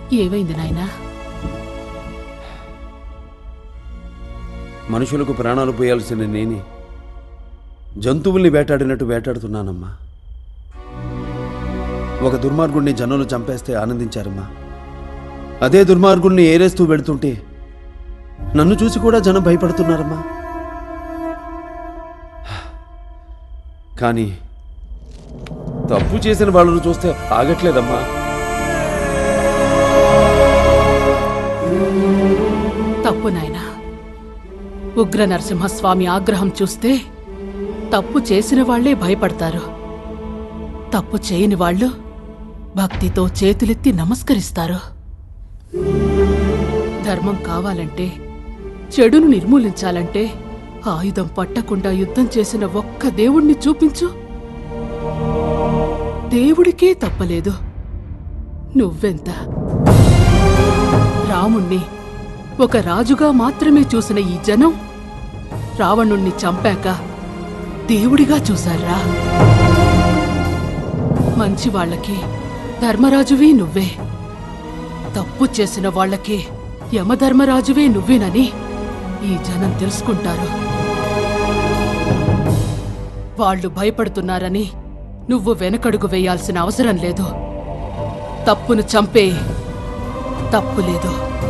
ఏమైంది నాయనా మనుషులకు ప్రాణాలు పోయాల్సిన నేనే జంతువుల్ని వేటాడినట్టు వేటాడుతున్నానమ్మా ఒక దుర్మార్గుణ్ణి జనులు చంపేస్తే ఆనందించారమ్మా అదే దుర్మార్గుణ్ణి ఏరేస్తూ వెళుతుంటే నన్ను చూసి కూడా జనం భయపడుతున్నారమ్మా కానీ తప్పు చేసిన వాళ్ళను చూస్తే ఆగట్లేదమ్మా తప్పు నాయనా ఉగ్ర నరసింహస్వామి ఆగ్రహం చూస్తే తప్పు చేసిన వాళ్లే భయపడతారు తప్పు చేయని వాళ్ళు భక్తితో చేతులెత్తి నమస్కరిస్తారు ధర్మం కావాలంటే చెడును నిర్మూలించాలంటే ఆయుధం పట్టకుండా యుద్ధం చేసిన ఒక్క దేవుణ్ణి చూపించు దేవుడికే తప్పలేదు నువ్వెంత రాముణ్ణి ఒక రాజుగా మాత్రమే చూసిన ఈ జనం రావణుణ్ణి చంపాక దేవుడిగా చూశారా మంచి వాళ్ళకి ధర్మరాజువే నువ్వే తప్పు చేసిన వాళ్ళకి యమధర్మరాజువే నువ్వేనని ఈ జనం తెలుసుకుంటారు వాళ్ళు భయపడుతున్నారని నువ్వు వెనకడుగు వేయాల్సిన అవసరం లేదు తప్పును చంపే తప్పు లేదు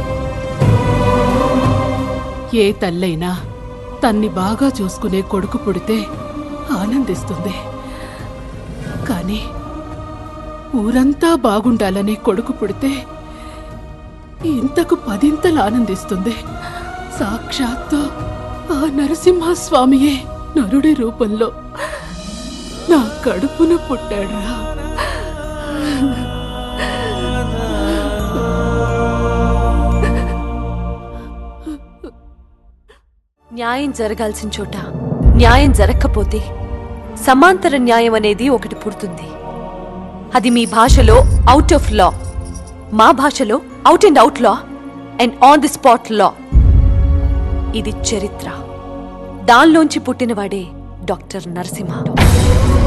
ఏ తల్లైనా తన్ని బాగా చూసుకునే కొడుకు పుడితే ఆనందిస్తుంది కానీ ఊరంతా బాగుండాలనే కొడుకు పుడితే ఇంతకు పదింతలు ఆనందిస్తుంది సాక్షాత్తు ఆ నరసింహస్వామియే నరుడి రూపంలో నా కడుపున పుట్టాడురా న్యాయం జరగాల్సిన చోట న్యాయం జరగకపోతే సమాంతర న్యాయం అనేది ఒకటి పుడుతుంది అది మీ భాషలో అవుట్ ఆఫ్ లా మా భాషలో అవుట్ అండ్ అవుట్ లా అండ్ ఆన్ ది స్పాట్ లా ఇది చరిత్ర దానిలోంచి పుట్టినవాడే డాక్టర్ నరసింహ